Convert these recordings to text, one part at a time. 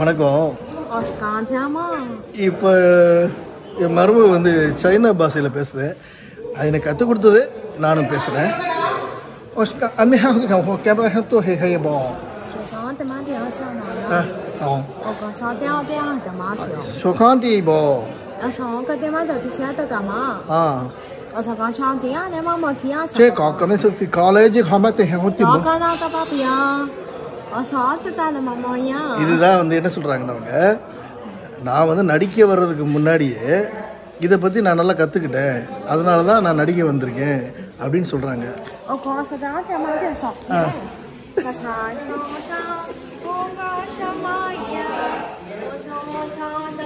வணக்கம் Oscar Tiama. இப்போ என் மருமக வந்து சைனா பாஷையில் பேசுது அது எனக்கு கற்றுக் கொடுத்தது நானும் பேசுகிறேன் 就说他妈的要上嘛， ஆ 我讲说掉掉干嘛去？ சுகாந்தி போ 我说我个爹妈到底是在干嘛？ ஆ 我说讲唱的啊，你妈妈听啊。 சே காக்கமே சுற்றி காலேஜ் ஹமத்தை ஹோத்தி 我讲那个爸比啊，我说这带的妈妈呀。 இதுதான் வந்து என்ன சொல்கிறாங்கன்னா அவங்க நான் வந்து நடிக்க வர்றதுக்கு முன்னாடியே இதை பற்றி நான் நல்லா கற்றுக்கிட்டேன் அதனால தான் நான் நடிக்க வந்திருக்கேன் அப்படின்னு சொல்கிறாங்க 我讲说的他妈的说。我唱唱唱，我讲什么呀？我说我唱的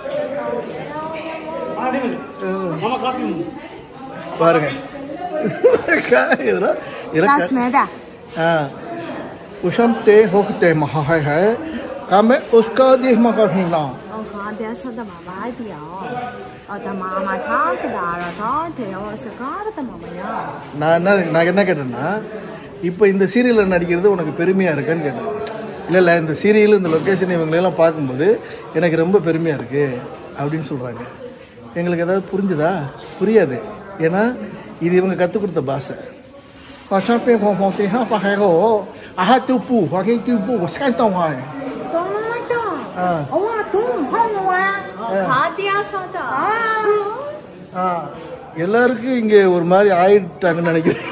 歌， பாருங்க இதெல்லாம் இதெல்லாம் Class में दा। हाँ उशमते होते महाय है काम है उसका देह मकर हिना 我看电视的妈妈的哦，我的妈妈唱的了，唱的我是干的妈妈呀。 நான் என்ன நான் என்ன கேட்டேன்னா இப்போ இந்த சீரியலில் நடிக்கிறது உனக்கு பெருமையாக இருக்கான்னு கேட்டேன் இல்லை இல்லை இந்த சீரியல் இந்த லொக்கேஷன் இவங்களெல்லாம் பார்க்கும்போது எனக்கு ரொம்ப பெருமையாக இருக்குது அப்படின்னு சொல்கிறாங்க எங்களுக்கு ஏதாவது புரிஞ்சுதா புரியாது ஏன்னா இது இவங்க கற்றுக் கொடுத்த பாஷை 我上边黄黄地上发海后，啊哈都不，我给都不，我看到我。 懂的， 啊我懂好我呀。看电视的啊。 ஆ எல்லாருக்கும் இங்கே ஒரு மாதிரி ஆயிட்டாங்கன்னு நினைக்கிறேன்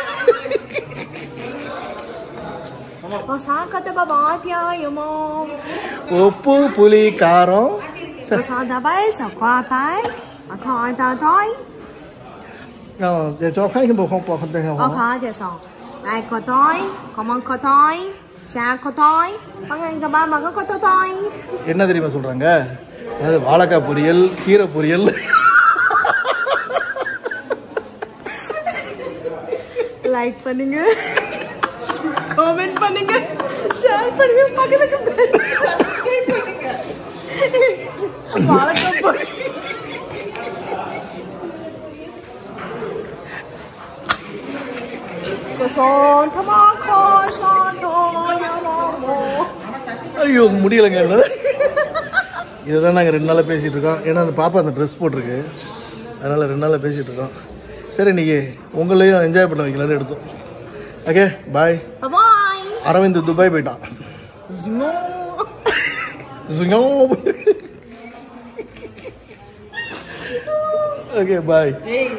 我上课的爸爸听有吗？ உப்பு புளி காரம் 我上的白是花白，我看到台， ஆ, để cho khách một không bỏ không thể 我 không 看的上来个台，我们个台，下个台，我看个爸爸个个台。 என்ன தெரியுமா சொல்றாங்க அதாவது வாழைக்காய் பொரியல் கீரை பொரியல் லைக் பண்ணுங்க கமெண்ட் பண்ணுங்க ஷேர் பண்ணுங்க பக்கத்துக்கு சப்ஸ்கிரைப் பண்ணுங்க வாழைக்காய் பொரி சொந்தமா காசானோ ஐயோ முடியலைங்க என்னால. இதுதான் நாங்கள் ரெண்டு நாளாக பேசிகிட்டு இருக்கோம் ஏன்னா அந்த பாப்பா அந்த ட்ரெஸ் போட்டிருக்கு அதனால் ரெண்டு நாளாக பேசிகிட்டு இருக்கோம் சரி இன்னைக்கு உங்களையும் என்ஜாய் பண்ண வைக்கலான்னு எடுத்தோம் okay bye bye Arvind Dubai போயிட்டான் ஓகே பாய்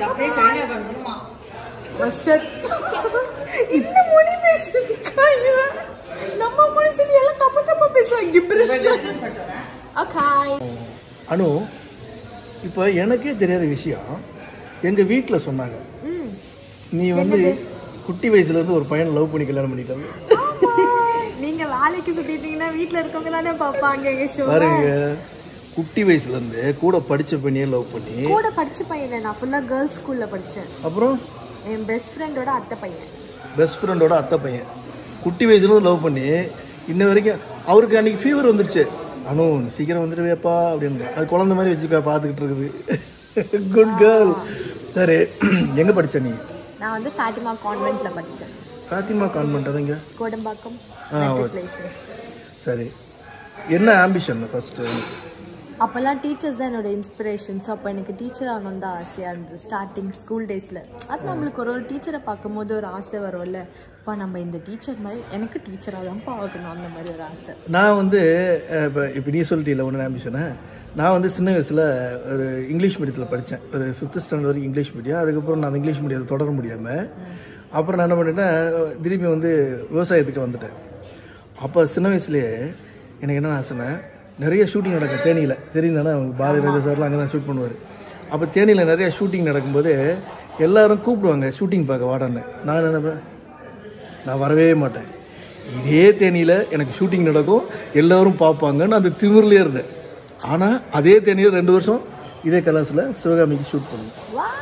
இந்த மொழி பேசுறதுக்காக நம்ம மொழி சொல்லி எல்லாம் தப்பு தப்பா பேசுவாங்க கிப்ரிஷ்ல ஓகே அனு இப்போ எனக்கே தெரியாத விஷயம் எங்கள் வீட்டில் சொன்னாங்க ம் நீ வந்து குட்டி வயசுலேருந்து ஒரு பையனை லவ் பண்ணி கல்யாணம் பண்ணிட்டாங்க நீங்க வேலைக்கு சுத்திட்டீங்கன்னா வீட்ல இருக்கவங்க தானே பாப்பாங்க எங்க ஷோ பாருங்க குட்டி வயசுலேருந்து கூட படித்த பையனையே லவ் பண்ணி கூட படிச்ச பையன் நான் ஃபுல்லா கேர்ள்ஸ் ஸ்கூல்ல படிச்சேன் அப்புறம் என் பெஸ்ட் ஃப்ரெண்டோட அத்தை பையன் பெஸ்ட் ஃப்ரெண்டோட அத்தை பையன் குட்டி வயசுலேருந்து லவ் பண்ணி இன்ன வரைக்கும் அவருக்கு அன்னைக்கு ஃபீவர் வந்துருச்சு அனு நீ சீக்கிரம் வந்துடுவேப்பா அப்படின்னு அது குழந்தை மாதிரி வச்சுக்க பார்த்துக்கிட்டு இருக்குது குட் கேர்ள் சரி எங்கே படிச்ச நீ நான் வந்து ஃபேட்டிமா கான்வென்ட்ல படிச்சேன் ஃபாத்திமா கான்வென்ட் அதுங்க கோடம்பாக்கம் ஆ, ஓகே. மெட்ரிகுலேஷன் சரி என்ன ஆம்பிஷன் ஃபஸ்ட்டு அப்போல்லாம் டீச்சர்ஸ் தான் என்னோட இன்ஸ்பிரேஷன்ஸ் அப்போ எனக்கு டீச்சர் ஆகணும் தான் ஆசையாக இருந்தது ஸ்டார்டிங் ஸ்கூல் டேஸில் அது நம்மளுக்கு ஒரு ஒரு டீச்சரை பார்க்கும்போது ஒரு ஆசை வரும்ல அப்பா நம்ம இந்த டீச்சர் மாதிரி எனக்கு டீச்சராக தான் பார்க்கணும் அந்த மாதிரி ஒரு ஆசை நான் வந்து இப்போ இப்போ நீ சொல்லிட்டீல ஒன்று ஆம்பிஷனை நான் வந்து சின்ன வயசில் ஒரு இங்கிலீஷ் மீடியத்தில் படித்தேன் ஒரு ஃபிஃப்த் ஸ்டாண்டர்ட் வரைக்கும் இங்கிலீஷ் மீடியம் அதுக்கப்புறம் நான் அந்த இங்கிலீஷ் மீடியத்தை தொடர முடியாமல் அப்புறம் நான் என்ன பண்ணிட்டேன் திரும்பி வந்து விவசாயத்துக்கு வந்துட்டேன் அப்போ சின்ன வயசுலேயே எனக்கு என்ன ஆசைன்னா நிறைய ஷூட்டிங் நடக்கும் தேனியில் தெரியும் தானே அவங்க பாரதி ராஜா சார்லாம் அங்கே தான் ஷூட் பண்ணுவார் அப்போ தேனியில் நிறைய ஷூட்டிங் நடக்கும்போது எல்லாரும் கூப்பிடுவாங்க ஷூட்டிங் பார்க்க வாடான்னு நான் என்ன நினைப்பேன் நான் வரவே மாட்டேன் இதே தேனியில் எனக்கு ஷூட்டிங் நடக்கும் எல்லோரும் பார்ப்பாங்கன்னு அந்த திமிர்லேயே இருந்தேன் ஆனால் அதே தேனியில் ரெண்டு வருஷம் இதே கலாஸில் சிவகாமிக்கு ஷூட் பண்ணுவேன்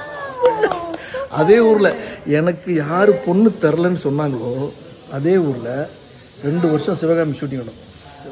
அதே ஊரில் எனக்கு யார் பொண்ணு தரலன்னு சொன்னாங்களோ அதே ஊரில் ரெண்டு வருஷம் சிவகாமி ஷூட்டிங் நடக்கும்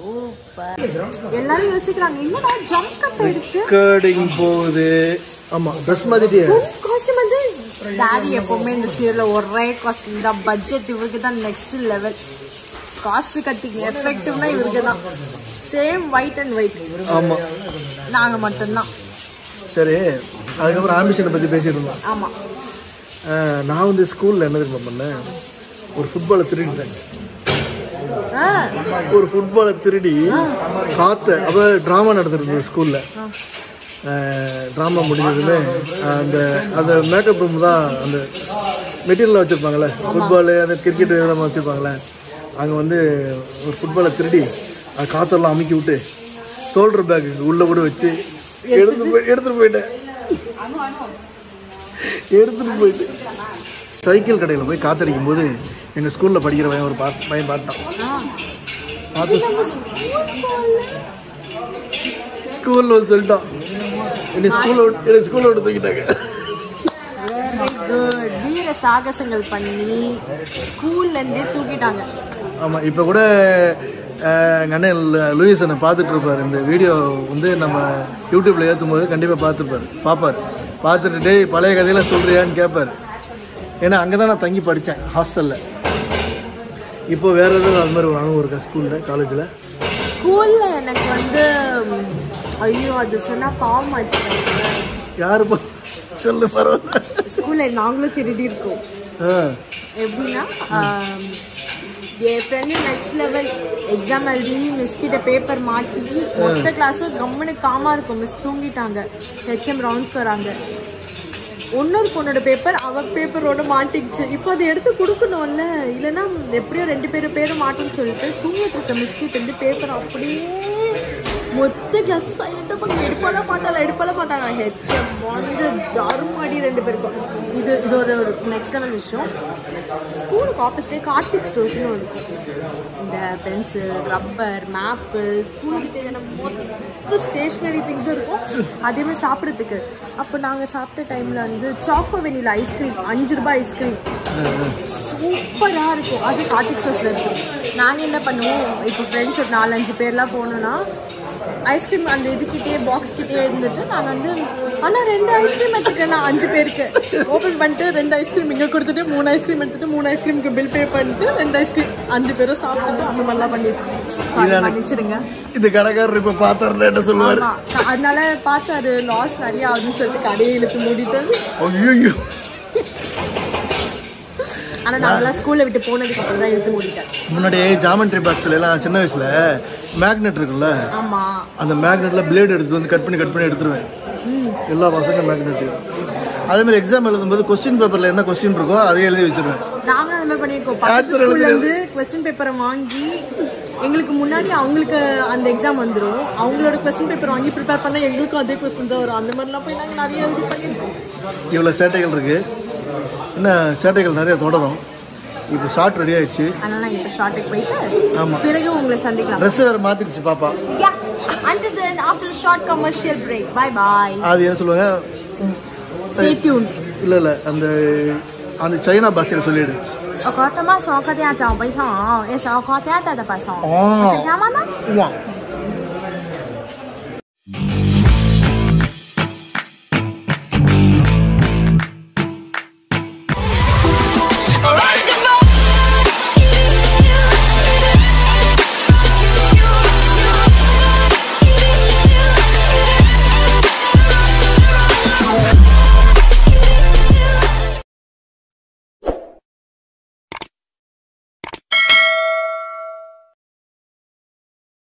எல்லாரும் யோசிக்கிறாங்க என்னடா ஜம்ப் கட் ஆயிடுச்சு கடிங் போகுது ஆமாம் ட்ரெஸ் மாதிரியே காஸ்டியூம் வந்து டாடி எப்பவுமே இந்த சீரியல்ல ஒரே காஸ்டியூம் தான் பட்ஜெட் இவருக்கு தான் நெக்ஸ்ட் லெவல் காஸ்ட் கட்டிங் எஃபெக்டிவ்னா இவருக்கு தான் சேம் ஒயிட் அண்ட் ஒயிட் ஆமாம் நாங்க மட்டும்தான் சரி அதுக்கப்புறம் ஆம்பிஷனை பற்றி பேசிட்டு இருந்தோம் ஆமா அஹ், நான் வந்து ஸ்கூலில் என்ன தெரியுமா பண்ணேன் ஒரு ஃபுட்பாலை திருடிட்டேன் ஆ, ஒரு ஃபுட்பாலை திருடி காத்த அப்போ ட்ராமா நடந்துருந்தது ஸ்கூலில் ட்ராமா முடிஞ்சதுன்னு அந்த அந்த மேக்கப் ரூம் தான் அந்த மெட்டீரியலாக வச்சுருப்பாங்கள்ல ஃபுட்பாலு அந்த கிரிக்கெட் இதெல்லாம் வச்சுருப்பாங்கள்ல அங்கே வந்து ஒரு ஃபுட்பாலை திருடி அது காத்தெல்லாம் அமுக்கி விட்டு ஷோல்டர் பேக்கு உள்ளே கூட வச்சு எடுத்து போய் எடுத்துகிட்டு போயிட்டேன் எடுத்துகிட்டு போயிட்டு சைக்கிள் கடையில் போய் காத்தடிக்கும் போது எங்கள் ஸ்கூலில் படிக்கிற பையன் ஒரு பா பையன் பாட்டான் ஆ. பார்த்து நம்ம school போகல. ஸ்கூலில் வந்து சொல்லிட்டான் என்னை ஸ்கூலில் விட்டு என்னை ஸ்கூலில் விட்டு தூக்கிட்டாங்க Very good. வீர சாகசங்கள் பண்ணி ஸ்கூல்ல இருந்தே தூக்கிட்டாங்க ஆமாம் இப்போ கூட அஹ், எங்கள் அண்ணன் லு- லூயிஸ் அண்ணன் பார்த்துட்டு இருப்பார் இந்த வீடியோ வந்து நம்ம யூடியூப்பில் ஏற்றும் போது கண்டிப்பாக பார்த்துருப்பார் பார்ப்பார் பார்த்துட்டு டேய் பழைய கதையெல்லாம் சொல்கிறியான்னு கேட்பார் ஏன்னா அங்கே தான் நான் தங்கி படித்தேன் ஹாஸ்டலில் இப்போ வேறு எதுவும் அது மாதிரி ஒரு அனுபவம் இருக்கா ஸ்கூலில் காலேஜில் ஸ்கூல்ல எனக்கு வந்து ம், ஐயோ அது சொன்னா பாவம் ஆச்சு யாருப்பா சொல்லு பரவாயில்ல ஸ்கூல்ல நாங்களும் திருடி இருக்கோம் ஆ எப்படின்னா ஆம், என் ஃப்ரெண்டு நெக்ஸ்ட் லெவல் எக்ஸாம் எழுதி மிஸ் கிட்ட பேப்பர் மாட்டி மொத்த கிளாஸும் கம்முனு காமா இருக்கும் மிஸ் தூங்கிட்டாங்க ஹெச்எம் ரவுண்ட்ஸ்க்கு வராங்க இன்னொரு பொண்ணோட பேப்பர் அவ பேப்பரோட மாட்டிக்கிச்சு இப்போ அதை எடுத்து கொடுக்கணும்ல இல்லைன்னா எப்படியோ ரெண்டு பேரும் பேரும் மாட்டுன்னு சொல்லிட்டு தூங்கிட்டு இருக்க மிஸ் கிட்ட இருந்து பேப்பர் அப்படியே மொத்த கிளாஸ் சைலண்டாக பண்ணி எடுப்பால மாட்டாளா எடுப்பால மாட்டாங்க ஹெச்எம் வந்து தருமாடி ரெண்டு பேருக்கும் இது இது ஒரு நெக்ஸ்ட் லெவல் விஷயம் ஸ்கூலுக்கு ஆப்போசிட்டே கார்த்திக் ஸ்டோர்ஸ்னு ஒன்று இருக்கும் இந்த பென்சில் ரப்பர் மேப்பு ஸ்கூலுக்கு தேவையான மொத்த ஸ்டேஷ்னரி திங்ஸும் இருக்கும் அதே மாதிரி சாப்பிட்றதுக்கு அப்போ நாங்கள் சாப்பிட்ட டைமில் வந்து சாக்கோ வெனிலா ஐஸ்கிரீம் அஞ்சு ரூபாய் ஐஸ்கிரீம் சூப்பராக இருக்கும் அது கார்த்திக் ஸ்டோர்ஸில் இருக்கும் நாங்கள் என்ன பண்ணுவோம் இப்போ ஃப்ரெண்ட்ஸ் ஒரு நாலஞ்சு பேர்லாம் போனோன்னா ஐஸ்கிரீம் அந்த இதுக்கிட்டே பாக்ஸ் கிட்டே இருந்துட்டு நாங்கள் வந்து ஆனால் ரெண்டு ஐஸ்கிரீம் எடுத்துக்கேன் அஞ்சு பேருக்கு ஓப்பன் பண்ணிட்டு ரெண்டு ஐஸ்கிரீம் இங்கே கொடுத்துட்டு மூணு ஐஸ்கிரீம் எடுத்துட்டு மூணு ஐஸ்கிரீமுக்கு பில் பே பண்ணிட்டு ரெண்டு ஐஸ்கிரீம் அஞ்சு பேரும் சாப்பிட்டுட்டு அந்த மாதிரிலாம் பண்ணியிருக்கோம் சாரி மன்னிச்சிடுங்க இந்த கடைக்காரர் இப்போ பார்த்தாருல என்ன சொல்லுவார் ஆமா க- அதனால பார்த்தாரு லாஸ் நிறைய ஆகுதுன்னு சொல்லிட்டு கடையை இழுத்து மூடிட்டு ஐயோ ஆனா நாங்களாம் ஸ்கூல்ல விட்டு போனதுக்கு அப்புறம் தான் இழுத்து மூடிட்டேன் முன்னாடி ஜாமெண்ட்ரி பாக்ஸ்ல எல்லாம் சின்ன வயசுல மேக்னெட் இருக்குல்ல ஆமா அந்த மேக்னெட்ல பிளேட் எடுத்துட்டு வந்து கட் பண்ணி கட் பண்ணி எடுத்துருவேன் எல்லா பசங்க மேக்னெட் அதே மாதிரி எக்ஸாம் எழுதும்போது கொஸ்டின் பேப்பர்ல என்ன கொஸ்டின் இருக்கோ அதை எழுதி வச்சிருவேன் நாங்களும் அந்த மாதிரி பண்ணியிருக்கோம் பக்கத்து Answer ஸ்கூல்ல இருந்து கொஸ்டின் பேப்பரை வாங்கி எங்களுக்கு முன்னாடி அவங்களுக்கு அந்த எக்ஸாம் வந்துரும் அவங்களோட கொஸ்டின் பேப்பர் வாங்கி ப்ரிப்பேர் பண்ணா எங்களுக்கும் அதே கொஸ்டின் தான் வரும் அந்த மாதிரிலாம் போய் நாங்க நிறைய எழுதி பண்ணியிருக்கோம் இவ்வளோ சேட்டைகள் இருக்கு இன்னும் சேட்டைகள் நிறைய தொடரும் இப்போ ஷார்ட் ரெடி ஆயிடுச்சு அதனால நான் இப்போ ஷார்ட்டுக்கு போயிட்டு ஆமா. பிறகு உங்களை சந்திக்கலாம் ட்ரெஸ் வேற மாத்திடுச்சு பாப்பா Yeah. Until then, after a short commercial break. Bye bye. அது என்ன சொல்லுவாங்க ம், Stay tuned. இல்ல இல்ல அந்த அந்த சைனா பாஷையில சொல்லிடு 我覺得乜所嗰啲人就比較，有時候我覺得得得不錯。 哦食啱啱啦。 உவா